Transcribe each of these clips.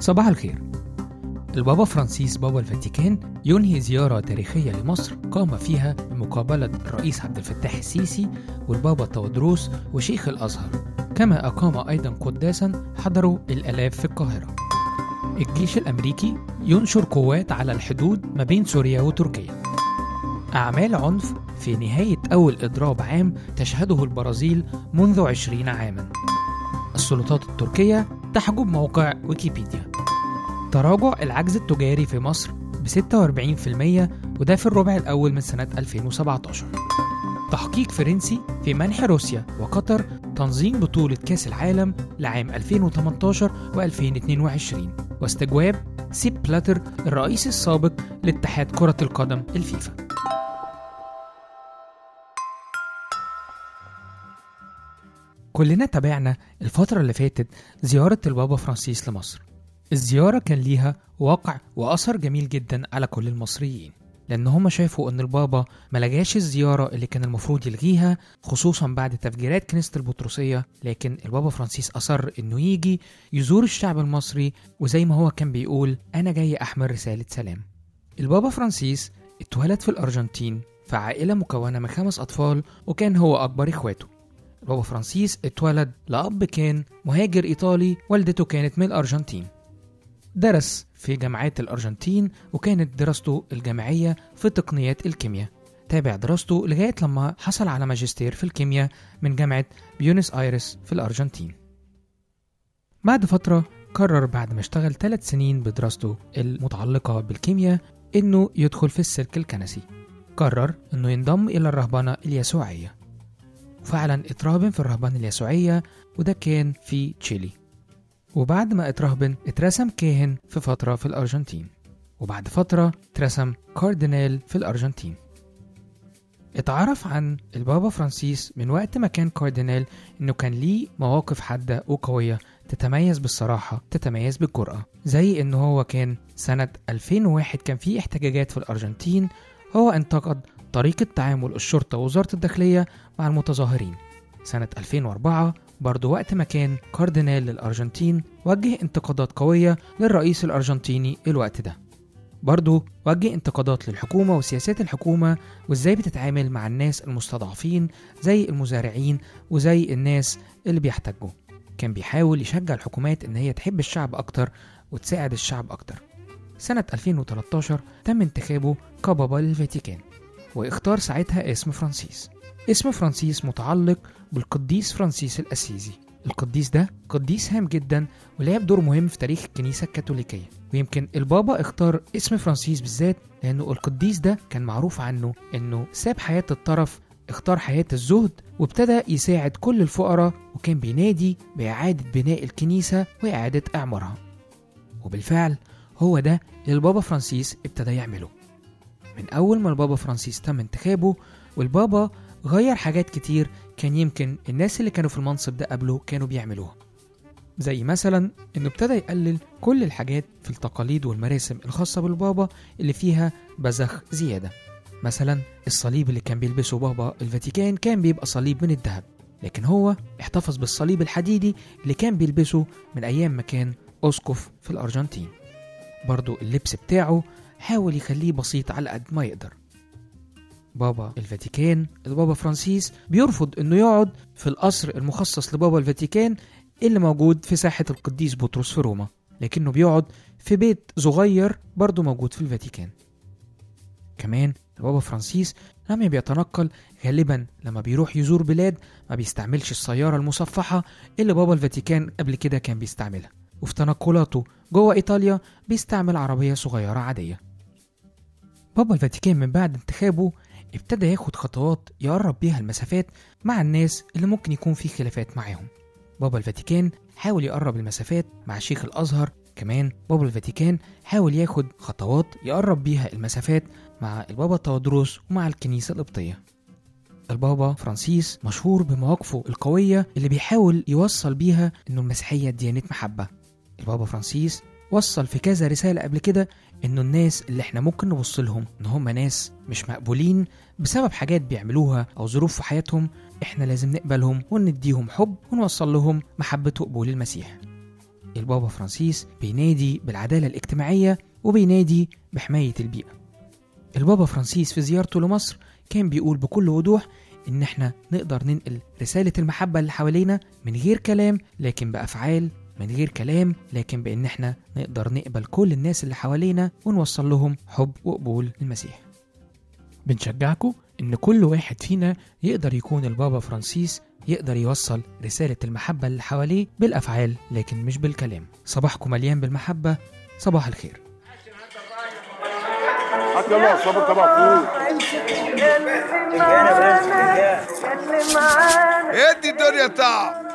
صباح الخير البابا فرانسيس بابا الفاتيكان ينهي زيارة تاريخية لمصر قام فيها بمقابلة الرئيس عبد الفتاح السيسي والبابا تودروس وشيخ الأزهر كما أقام أيضا قداسا حضروا الآلاف في القاهرة الجيش الأمريكي ينشر قوات على الحدود ما بين سوريا وتركيا أعمال عنف في نهاية أول إضراب عام تشهده البرازيل منذ عشرين عاما السلطات التركية تحجب موقع ويكيبيديا تراجع العجز التجاري في مصر ب 46% وده في الربع الأول من سنة 2017 تحقيق فرنسي في منح روسيا وقطر تنظيم بطولة كأس العالم لعام 2018 و2022 واستجواب سيب بلاتر الرئيس السابق لاتحاد كرة القدم الفيفا كلنا تابعنا الفترة اللي فاتت زيارة البابا فرانسيس لمصر الزيارة كان ليها واقع وأثر جميل جدا على كل المصريين لأن هما شافوا إن البابا ملجاش الزيارة اللي كان المفروض يلغيها خصوصا بعد تفجيرات كنيسة البطرسية لكن البابا فرانسيس أصر إنه يجي يزور الشعب المصري وزي ما هو كان بيقول أنا جاي أحمل رسالة سلام البابا فرانسيس اتولد في الأرجنتين في عائلة مكونة من خمس أطفال وكان هو أكبر إخواته بابا فرانسيس اتولد لأب كان مهاجر إيطالي والدته كانت من الأرجنتين درس في جامعات الأرجنتين وكانت دراسته الجامعية في تقنيات الكيمياء تابع دراسته لغاية لما حصل على ماجستير في الكيمياء من جامعة بيونس آيرس في الأرجنتين بعد فترة قرر بعد ما اشتغل ثلاث سنين بدراسته المتعلقة بالكيمياء إنه يدخل في السلك الكنسي قرر إنه ينضم إلى الرهبنة اليسوعية وفعلا اترهبن في الرهبنة اليسوعية وده كان في تشيلي وبعد ما اترهبن اترسم كاهن في فترة في الأرجنتين وبعد فترة اترسم كاردينال في الأرجنتين اتعرف عن البابا فرانسيس من وقت ما كان كاردينال انه كان ليه مواقف حادة وقوية تتميز بالصراحة تتميز بالجرأة زي انه هو كان سنة 2001 كان في احتجاجات في الأرجنتين هو انتقد طريقة تعامل الشرطة ووزارة الداخلية مع المتظاهرين سنة 2004 برضو وقت ما كان كاردينال للأرجنتين وجه انتقادات قوية للرئيس الأرجنتيني الوقت ده برضو وجه انتقادات للحكومة وسياسات الحكومة وازاي بتتعامل مع الناس المستضعفين زي المزارعين وزي الناس اللي بيحتاجوا كان بيحاول يشجع الحكومات ان هي تحب الشعب اكتر وتساعد الشعب اكتر سنة 2013 تم انتخابه كبابا للفاتيكان واختار ساعتها اسم فرانسيس اسم فرانسيس متعلق بالقديس فرانسيس الأسيزي القديس ده قديس هام جدا ولعب دور مهم في تاريخ الكنيسة الكاثوليكية ويمكن البابا اختار اسم فرانسيس بالذات لأنه القديس ده كان معروف عنه أنه ساب حياة الطرف اختار حياة الزهد وابتدى يساعد كل الفقراء وكان بينادي بإعادة بناء الكنيسة وإعادة إعمارها وبالفعل هو ده اللي البابا فرانسيس ابتدى يعمله من أول ما البابا فرانسيس تم انتخابه والبابا غير حاجات كتير كان يمكن الناس اللي كانوا في المنصب ده قبله كانوا بيعملوها زي مثلا انه ابتدى يقلل كل الحاجات في التقاليد والمراسم الخاصة بالبابا اللي فيها بذخ زيادة مثلا الصليب اللي كان بيلبسه بابا الفاتيكان كان بيبقى صليب من الذهب لكن هو احتفظ بالصليب الحديدي اللي كان بيلبسه من أيام ما كان أسقف في الأرجنتين برضو اللبس بتاعه حاول يخليه بسيط على قد ما يقدر بابا الفاتيكان البابا فرانسيس بيرفض انه يقعد في القصر المخصص لبابا الفاتيكان اللي موجود في ساحة القديس بطرس في روما لكنه بيقعد في بيت صغير برضه موجود في الفاتيكان كمان البابا فرانسيس لما بيتنقل غالبا لما بيروح يزور بلاد ما بيستعملش السيارة المصفحة اللي بابا الفاتيكان قبل كده كان بيستعملها وفي تنقلاته جوه إيطاليا بيستعمل عربية صغيرة عادية بابا الفاتيكان من بعد انتخابه ابتدى ياخد خطوات يقرب بيها المسافات مع الناس اللي ممكن يكون في خلافات معاهم بابا الفاتيكان حاول يقرب المسافات مع شيخ الأزهر كمان بابا الفاتيكان حاول ياخد خطوات يقرب بيها المسافات مع البابا تودروس ومع الكنيسة القبطية البابا فرانسيس مشهور بمواقفه القوية اللي بيحاول يوصل بيها إنه المسيحية ديانة محبة البابا فرانسيس وصل في كذا رسالة قبل كده إنه الناس اللي إحنا ممكن نبص لهم إن هم ناس مش مقبولين بسبب حاجات بيعملوها أو ظروف في حياتهم إحنا لازم نقبلهم ونديهم حب ونوصل لهم محبة وقبول المسيح البابا فرانسيس بينادي بالعدالة الاجتماعية وبينادي بحماية البيئة البابا فرانسيس في زيارته لمصر كان بيقول بكل وضوح إن إحنا نقدر ننقل رسالة المحبة اللي حوالينا من غير كلام لكن بأفعال من غير كلام لكن بإن إحنا نقدر نقبل كل الناس اللي حوالينا ونوصل لهم حب وقبول المسيح بنشجعكم إن كل واحد فينا يقدر يكون البابا فرانسيس يقدر يوصل رسالة المحبة اللي حواليه بالأفعال لكن مش بالكلام صباحكم مليان بالمحبة صباح الخير حتى يلا صبر طبعا فوق ادي الدنيا طعم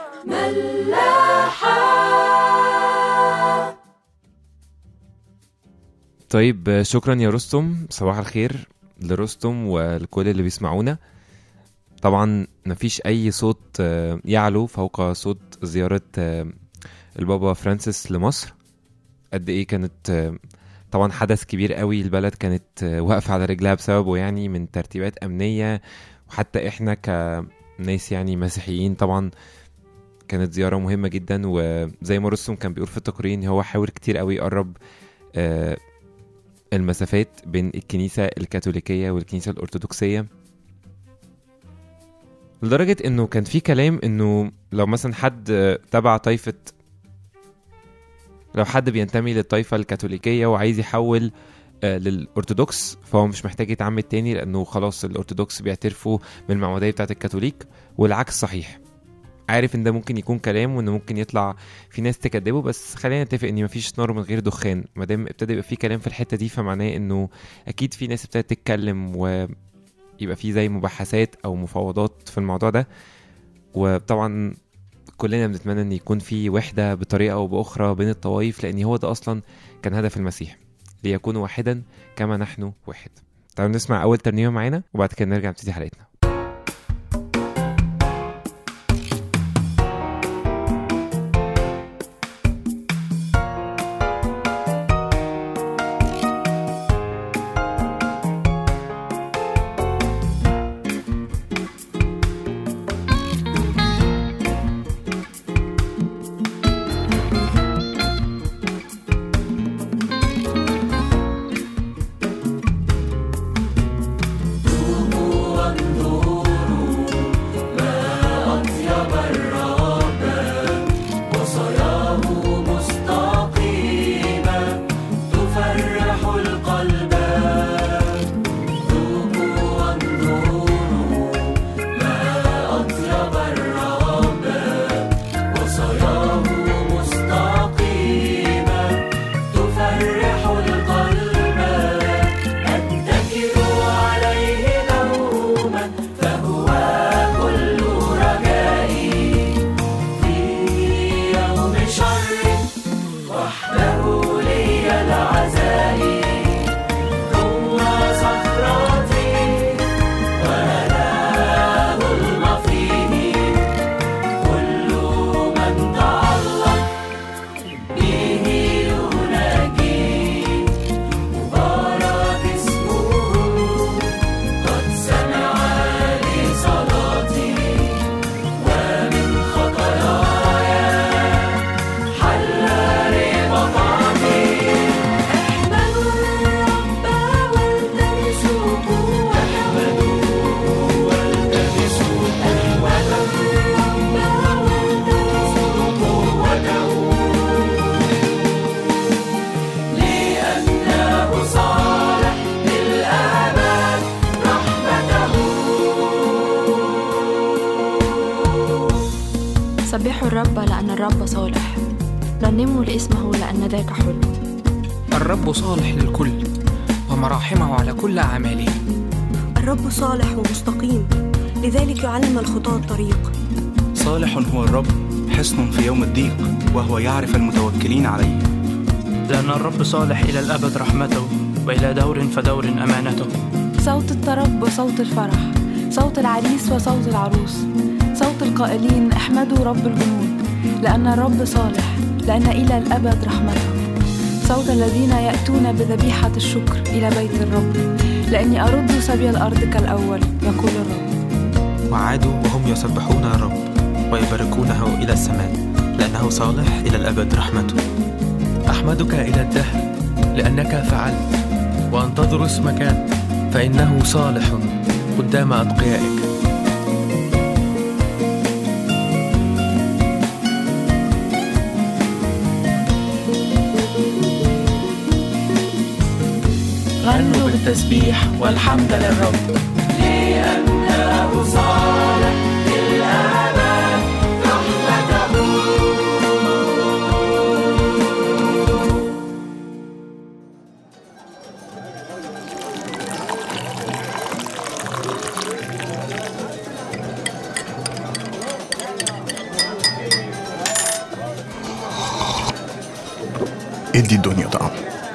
طيب شكرا يا رستم صباح الخير لرستم ولكل اللي بيسمعونا طبعا مفيش اي صوت آه، يعلو فوق صوت زيارة آه، البابا فرانسيس لمصر قد ايه كانت آه، طبعا حدث كبير قوي البلد كانت آه، واقفة على رجلها بسببه يعني من ترتيبات امنية وحتى احنا كناس يعني مسيحيين طبعا كانت زيارة مهمة جدا وزي ما رستم كان بيقول في التقرير ان هو حاول كتير قوي يقرب آه، المسافات بين الكنيسة الكاثوليكية والكنيسة الأرثوذكسية لدرجة إنه كان في كلام إنه لو مثلا حد آه، تبع طائفة لو حد بينتمي للطائفة الكاثوليكية وعايز يحول آه، للأرثوذكس فهو مش محتاج يتعمد تاني لأنه خلاص الأرثوذكس بيعترفوا بالمعمودية بتاعة الكاثوليك والعكس صحيح عارف ان ده ممكن يكون كلام وان ممكن يطلع في ناس تكذبه بس خلينا نتفق ان مفيش نار من غير دخان ما دام ابتدى يبقى في كلام في الحته دي فمعناه انه اكيد في ناس ابتدت تتكلم ويبقى في زي مباحثات او مفاوضات في الموضوع ده وطبعا كلنا بنتمنى ان يكون في وحده بطريقه او باخرى بين الطوائف لان هو ده اصلا كان هدف المسيح ليكونوا واحدا كما نحن واحد تعالوا نسمع اول ترنيمه معانا وبعد كده نرجع نبتدي حلقتنا سبحوا الرب لأن الرب صالح رنموا لاسمه لأن ذاك حلو الرب صالح للكل ومراحمه على كل أعماله الرب صالح ومستقيم لذلك يعلم الخطاة الطريق صالح هو الرب حصن في يوم الضيق وهو يعرف المتوكلين عليه لأن الرب صالح إلى الأبد رحمته وإلى دور فدور أمانته صوت الطرب وصوت الفرح صوت العريس وصوت العروس صوت القائلين احمدوا رب الجنود لأن الرب صالح لأن إلى الأبد رحمته صوت الذين يأتون بذبيحة الشكر إلى بيت الرب لأني أرد سبي الأرض كالأول يقول الرب وعادوا وهم يسبحون الرب ويباركونه إلى السماء لأنه صالح إلى الأبد رحمته أحمدك إلى الدهر لأنك فعلت وأنتظر اسمك فإنه صالح قدام أتقيائك غنوا بالتسبيح والحمد للرب لأنه صالح للأبد رحمته ادي الدنيا طعم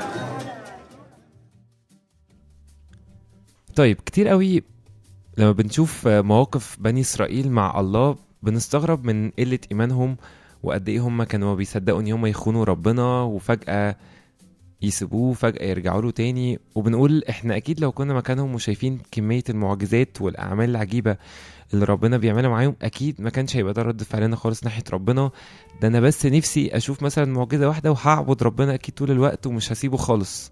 طيب كتير قوي لما بنشوف مواقف بني اسرائيل مع الله بنستغرب من قله ايمانهم وقد ايه هم كانوا بيصدقوا ان هم يخونوا ربنا وفجاه يسيبوه فجاه يرجعوا له تاني وبنقول احنا اكيد لو كنا مكانهم وشايفين كميه المعجزات والاعمال العجيبه اللي ربنا بيعملها معاهم اكيد ما كانش هيبقى ده رد فعلنا خالص ناحيه ربنا ده انا بس نفسي اشوف مثلا معجزه واحده وهعبد ربنا اكيد طول الوقت ومش هسيبه خالص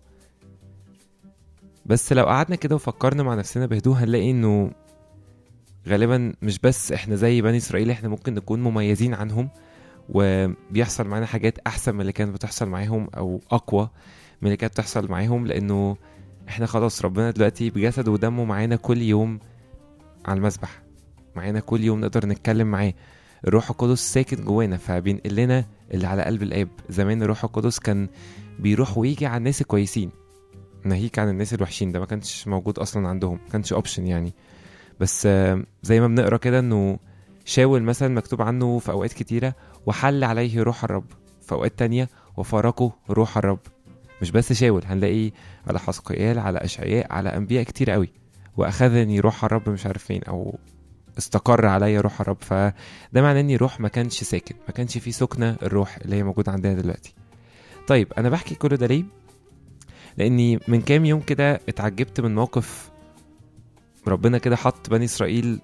بس لو قعدنا كده وفكرنا مع نفسنا بهدوء هنلاقي انه غالبا مش بس احنا زي بني اسرائيل احنا ممكن نكون مميزين عنهم وبيحصل معانا حاجات احسن من اللي كانت بتحصل معاهم او اقوى من اللي كانت بتحصل معاهم لانه احنا خلاص ربنا دلوقتي بجسد ودمه معانا كل يوم على المسبح معانا كل يوم نقدر نتكلم معاه الروح القدس ساكن جوانا فبينقل لنا اللي على قلب الاب زمان الروح القدس كان بيروح ويجي على الناس الكويسين ناهيك عن الناس الوحشين ده ما كانش موجود اصلا عندهم ما كانش اوبشن يعني بس آه، زي ما بنقرا كده انه شاول مثلا مكتوب عنه في اوقات كتيره وحل عليه روح الرب في اوقات تانية وفارقه روح الرب مش بس شاول هنلاقيه على حسقيال على اشعياء على انبياء كتير قوي واخذني روح الرب مش عارف فين او استقر عليا روح الرب فده معناه اني روح ما كانش ساكن ما كانش فيه سكنه الروح اللي هي موجوده عندنا دلوقتي طيب انا بحكي كل ده ليه لاني من كام يوم كده اتعجبت من موقف ربنا كده حط بني اسرائيل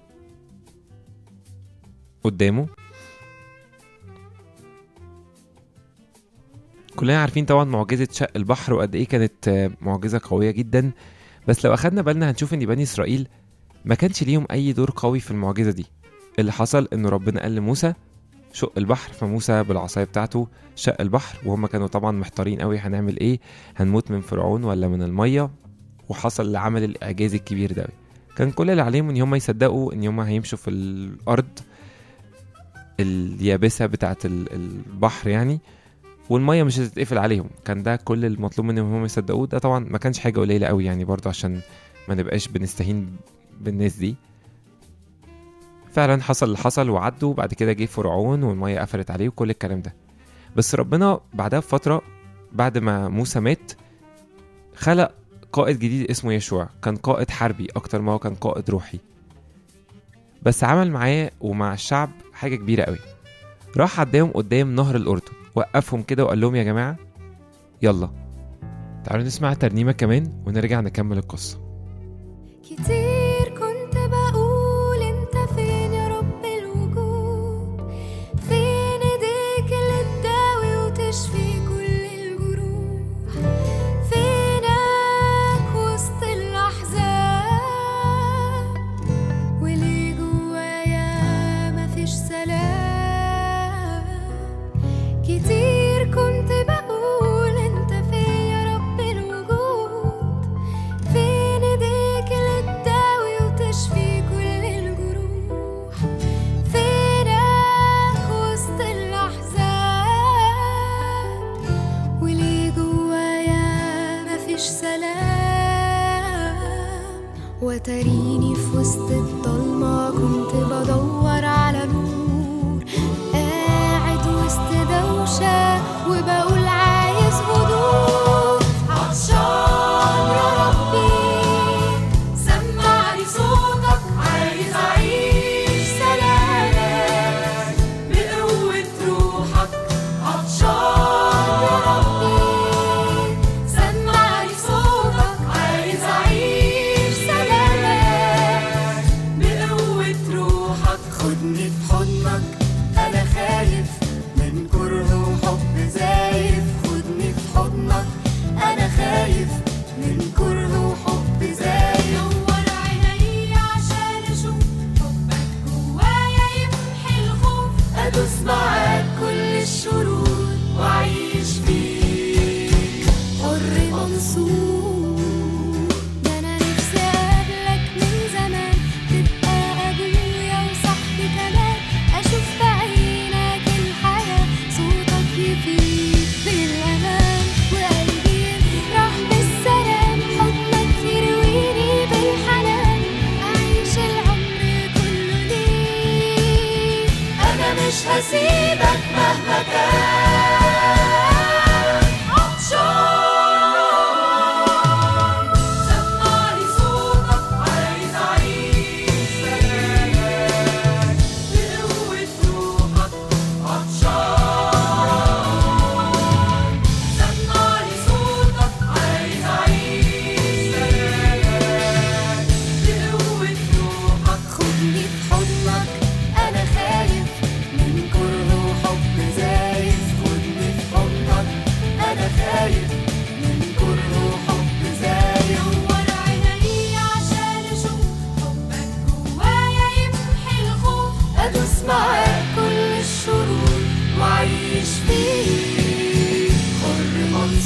قدامه كلنا عارفين طبعا معجزة شق البحر وقد ايه كانت آه، معجزة قوية جدا بس لو اخدنا بالنا هنشوف ان بني اسرائيل ما كانش ليهم اي دور قوي في المعجزة دي اللي حصل ان ربنا قال لموسى شق البحر فموسى بالعصاية بتاعته شق البحر وهم كانوا طبعا محتارين قوي هنعمل ايه هنموت من فرعون ولا من المية وحصل العمل الاعجازي الكبير ده كان كل اللي عليهم ان هم يصدقوا ان هم هيمشوا في الارض اليابسة بتاعة ال- البحر يعني والميه مش هتتقفل عليهم كان ده كل المطلوب منهم هم يصدقوه ده طبعا ما كانش حاجه قليله قوي يعني برضه عشان ما نبقاش بنستهين بالناس دي فعلا حصل اللي حصل وعدوا بعد كده جه فرعون والميه قفلت عليه وكل الكلام ده بس ربنا بعدها بفتره بعد ما موسى مات خلق قائد جديد اسمه يشوع كان قائد حربي اكتر ما هو كان قائد روحي بس عمل معاه ومع الشعب حاجه كبيره قوي راح عداهم قدام نهر الاردن وقفهم كده وقال لهم يا جماعه يلا تعالوا نسمع ترنيمه كمان ونرجع نكمل القصه كتير كنت بقول انت فين يا رب الوجود فين ايديك اللي تداوي وتشفي كل الجروح فينك وسط الاحزان وليه جوايا مفيش سلام كتير كنت بقول انت فين يا رب الوجود فين ايديك اللي تداوي وتشفي كل الجروح فينك وسط الاحزان وليه جوايا مفيش سلام وتريني في وسط الضلمة كنت بدور على نور قاعد وسط دوشة وبقول عايز هدوء عطشان يا ربي سمعني صوتك عايز أعيش سلامك بقوة روحك عطشان يا ربي سمعني صوتك عايز أعيش سلامك بقوة روحك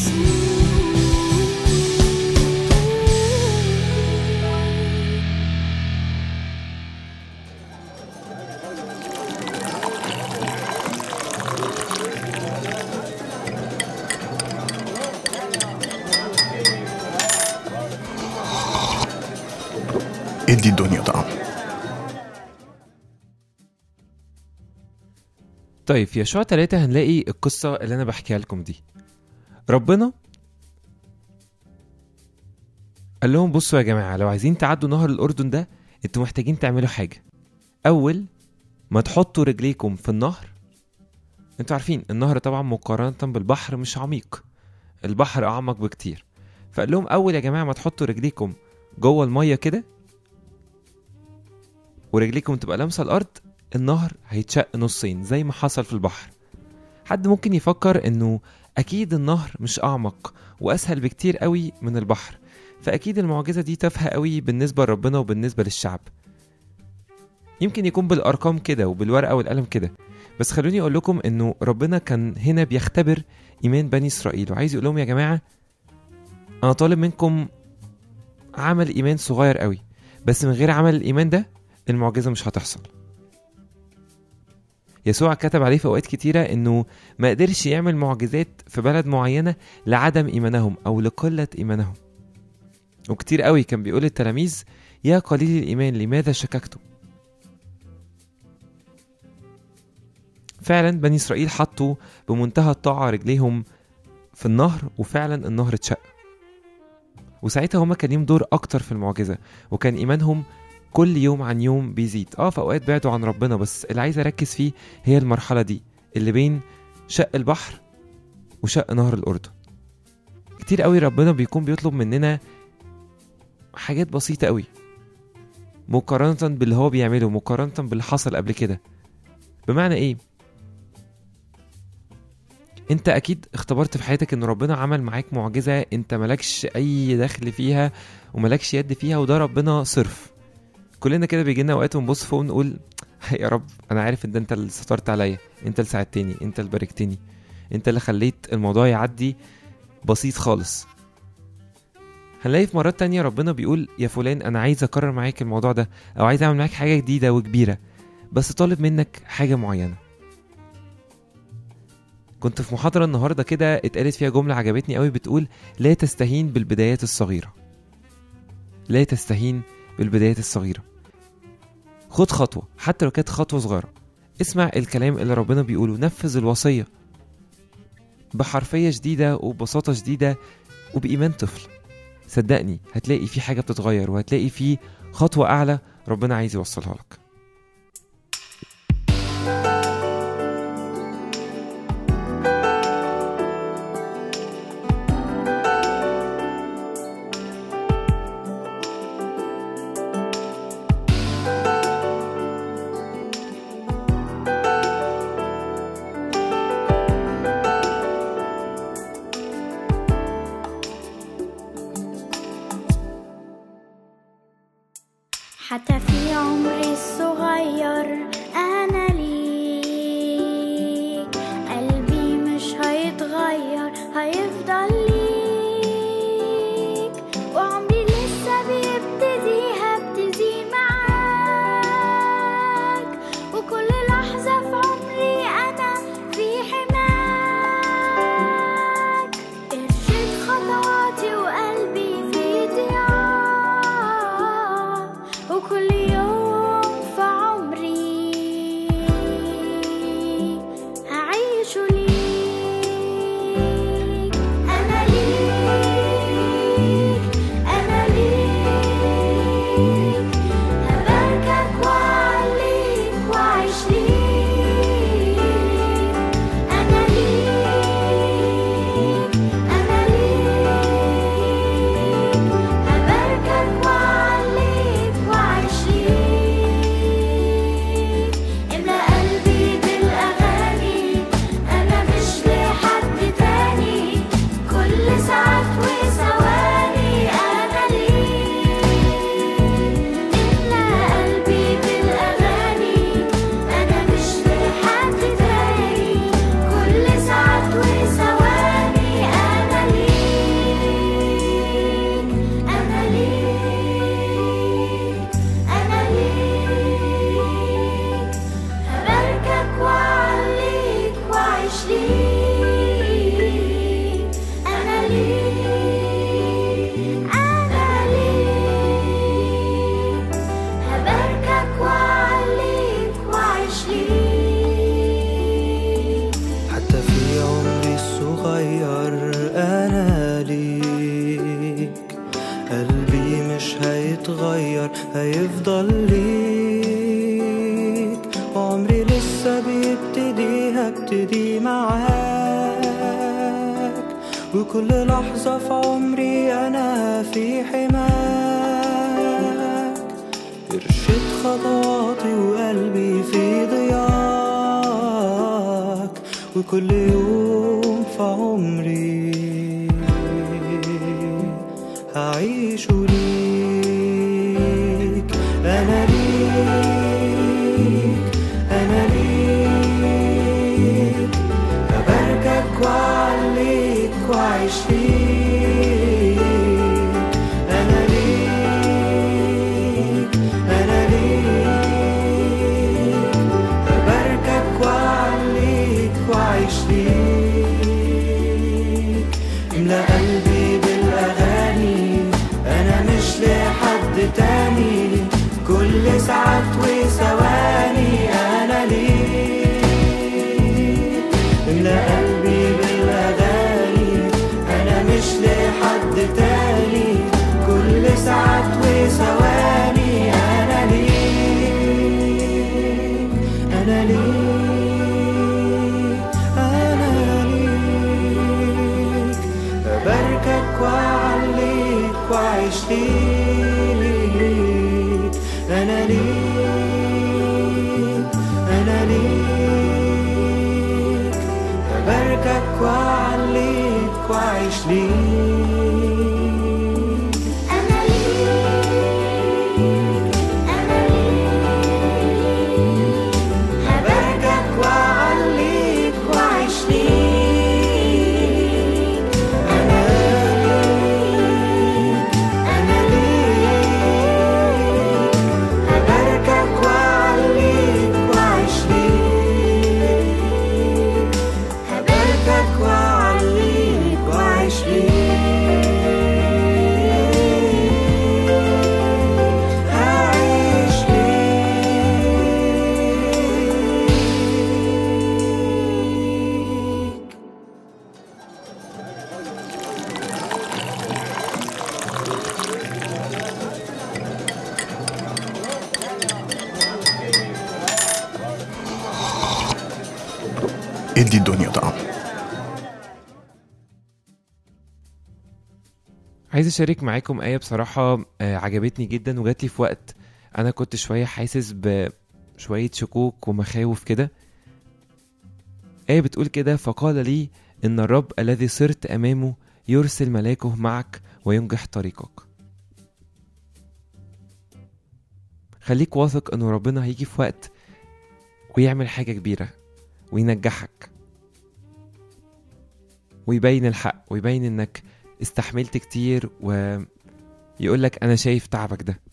ادي الدنيا طعم طيب في يشوع تلاتة هنلاقي القصة اللي أنا بحكيها لكم دي ربنا قال لهم بصوا يا جماعة لو عايزين تعدوا نهر الأردن ده انتوا محتاجين تعملوا حاجة أول ما تحطوا رجليكم في النهر انتوا عارفين النهر طبعا مقارنة بالبحر مش عميق البحر أعمق بكتير فقال لهم أول يا جماعة ما تحطوا رجليكم جوه المية كده ورجليكم تبقى لامسة الأرض النهر هيتشق نصين زي ما حصل في البحر حد ممكن يفكر انه اكيد النهر مش اعمق واسهل بكتير قوي من البحر فاكيد المعجزه دي تافهه قوي بالنسبه لربنا وبالنسبه للشعب يمكن يكون بالارقام كده وبالورقه والقلم كده بس خلوني اقول لكم انه ربنا كان هنا بيختبر ايمان بني اسرائيل وعايز يقول لهم يا جماعه انا طالب منكم عمل ايمان صغير قوي بس من غير عمل الايمان ده المعجزه مش هتحصل يسوع كتب عليه في اوقات كتيره انه ما قدرش يعمل معجزات في بلد معينه لعدم ايمانهم او لقله ايمانهم وكتير قوي كان بيقول للتلاميذ يا قليل الايمان لماذا شككتم فعلا بني اسرائيل حطوا بمنتهى الطاعه رجليهم في النهر وفعلا النهر اتشق وساعتها هما كان ليهم دور اكتر في المعجزه وكان ايمانهم كل يوم عن يوم بيزيد اه في اوقات بعدوا عن ربنا بس اللي عايز اركز فيه هي المرحله دي اللي بين شق البحر وشق نهر الاردن كتير قوي ربنا بيكون بيطلب مننا حاجات بسيطه قوي مقارنه باللي هو بيعمله مقارنه باللي حصل قبل كده بمعنى ايه انت اكيد اختبرت في حياتك ان ربنا عمل معاك معجزه انت مالكش اي دخل فيها ومالكش يد فيها وده ربنا صرف كلنا كده بيجي لنا اوقات ونبص فوق ونقول يا رب انا عارف ان ده انت اللي سترت عليا انت اللي ساعدتني انت اللي باركتني انت اللي خليت الموضوع يعدي بسيط خالص هنلاقي في مرات تانية ربنا بيقول يا فلان انا عايز اكرر معاك الموضوع ده او عايز اعمل معاك حاجة جديدة وكبيرة بس طالب منك حاجة معينة كنت في محاضرة النهاردة كده اتقالت فيها جملة عجبتني قوي بتقول لا تستهين بالبدايات الصغيرة لا تستهين بالبدايات الصغيرة خد خطوة حتى لو كانت خطوة صغيرة اسمع الكلام اللي ربنا بيقوله نفذ الوصية بحرفية شديدة وببساطة شديدة وبإيمان طفل صدقني هتلاقي في حاجة بتتغير وهتلاقي في خطوة أعلى ربنا عايز يوصلها لك حتى في عمري الصغير أنا ليك قلبي مش هيتغير هيفضل ليك وعمري لسه بيبتدي هبتدي معاك وكل لحظة في عمري أنا في حماك ارشد خطواتي وقلبي في ضياع وكل يوم في عمري وكل لحظة في عمري أنا في حماك ارشد خطواتي وقلبي في ضياك وكل يوم في عمري هعيش ليك أنا ليك أنا ليك أباركك وأعليك وأعيش ليك أنا ليك أنا ليك أباركك وأعليك وأعيش ليك املأ قلبي بالأغاني أنا مش لحد تاني كل ساعات وثواني أنا ليك املأ قلبي بالأغاني أنا مش لحد تاني كل ساعات وثواني أنا ليك أنا ليك أنا ليك أباركك وأعليك وأعيش ليك أنا ليك أنا ليك أباركك وأعليك وأعيش ليك أنا ليك أنا ليك أباركك وأعليك وأعيش ليك أنا ليك أنا ليك أباركك وأعليك وأعيش ليك أباركك وأعليك وأعيش ليك أعيش ليك ادي الدنيا طعم عايز اشارك معاكم آية بصراحة آه، عجبتني جدا وجات لي في وقت انا كنت شوية حاسس بشوية شكوك ومخاوف كده آية بتقول كده فقال لي إن الرب الذي صرت أمامه يرسل ملاكه معك وينجح طريقك خليك واثق إنه ربنا هيجي في وقت ويعمل حاجة كبيرة وينجحك ويبين الحق ويبين إنك استحملت كتير ويقولك أنا شايف تعبك ده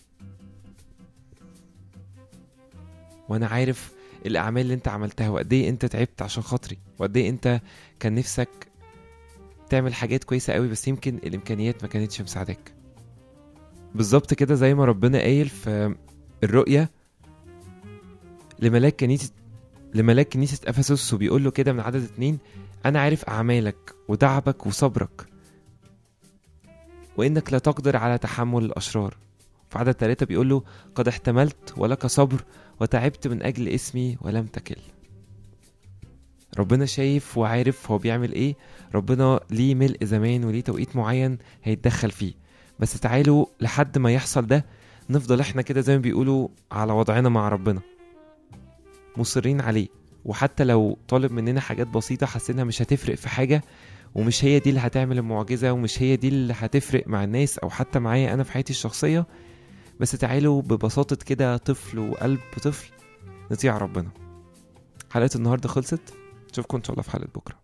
وأنا عارف الأعمال اللي أنت عملتها وقد إيه أنت تعبت عشان خاطري وقد إيه أنت كان نفسك تعمل حاجات كويسة قوي بس يمكن الإمكانيات ما كانتش مساعداك بالظبط كده زي ما ربنا قايل في الرؤية لملاك كنيسة لملاك كنيسة أفسس وبيقول له كده من عدد اتنين أنا عارف أعمالك وتعبك وصبرك وإنك لا تقدر على تحمل الأشرار في عدد تلاتة بيقول له قد احتملت ولك صبر وتعبت من أجل اسمي ولم تكل ربنا شايف وعارف هو بيعمل ايه ربنا ليه ملء زمان وليه توقيت معين هيتدخل فيه بس تعالوا لحد ما يحصل ده نفضل احنا كده زي ما بيقولوا على وضعنا مع ربنا مصرين عليه وحتى لو طالب مننا حاجات بسيطة حاسينها مش هتفرق في حاجة ومش هي دي اللي هتعمل المعجزة ومش هي دي اللي هتفرق مع الناس أو حتى معايا أنا في حياتي الشخصية بس تعالوا ببساطة كده طفل وقلب طفل نطيع ربنا حلقة النهاردة خلصت نشوفكم إن شاء الله في حلقة بكرة